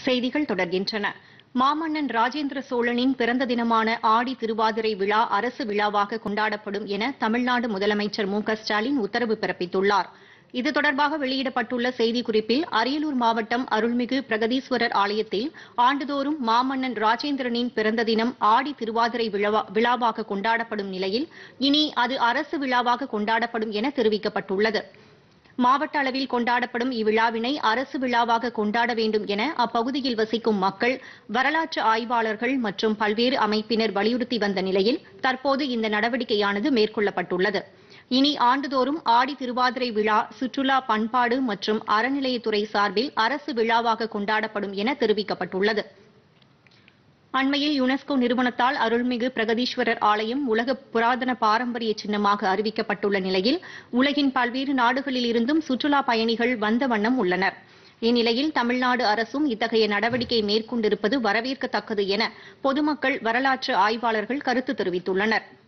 செய்திகள் தொடர்கின்றன மாமன்னன் ராஜேந்திர சோழனின் பிறந்த தினமான ஆடி திருவாதிரை விழா அரசு விழாவாக கொண்டாடப்படும் என தமிழ்நாடு முதலமைச்சர் மு க ஸ்டாலின் உத்தரவு பிறப்பித்துள்ளார் இது தொடர்பாக வெளியிடப்பட்டுள்ள செய்திக்குறிப்பில் அரியலூர் மாவட்டம் அருள்மிகு பிரகதீஸ்வரர் ஆலயத்தில் ஆண்டுதோறும் மாமன்னன் ராஜேந்திரனின் பிறந்த தினம் ஆடி திருவாதிரை விழாவா- விழாவாக கொண்டாடப்படும் நிலையில் இனி அது அரசு விழாவாக கொண்டாடப்படும் என தெரிவிக்கப்பட்டுள்ளது மாவட்ட அளவில் கொண்டாடப்படும் இவ்விழாவினை அரசு விழாவாக கொண்டாட வேண்டும் என அப்பகுதியில் வசிக்கும் மக்கள் வரலாற்று ஆய்வாளர்கள் மற்றும் பல்வேறு அமைப்பினர் வலியுறுத்தி வந்த நிலையில் தற்போது இந்த நடவடிக்கையானது மேற்கொள்ளப்பட்டுள்ளது இனி ஆண்டுதோறும் ஆடி திருவாதிரை விழா சுற்றுலா பண்பாடு மற்றும் அறநிலையத்துறை சார்பில் அரசு விழாவாக கொண்டாடப்படும் என தெரிவிக்கப்பட்டுள்ளது அண்மையில் யுனெஸ்கோ நிறுவனத்தால் அருள்மிகு பிரகதீஸ்வரர் ஆலயம் உலக புராதன பாரம்பரிய சின்னமாக அறிவிக்கப்பட்டுள்ள நிலையில் உலகின் பல்வேறு நாடுகளில் இருந்தும் சுற்றுலா பயணிகள் வந்த வண்ணம் உள்ளனர் இந்நிலையில் தமிழ்நாடு அரசும் இத்தகைய நடவடிக்கை மேற்கொண்டிருப்பது வரவேற்கத்தக்கது என பொதுமக்கள் வரலாற்று ஆய்வாளர்கள் கருத்து தெரிவித்துள்ளனா்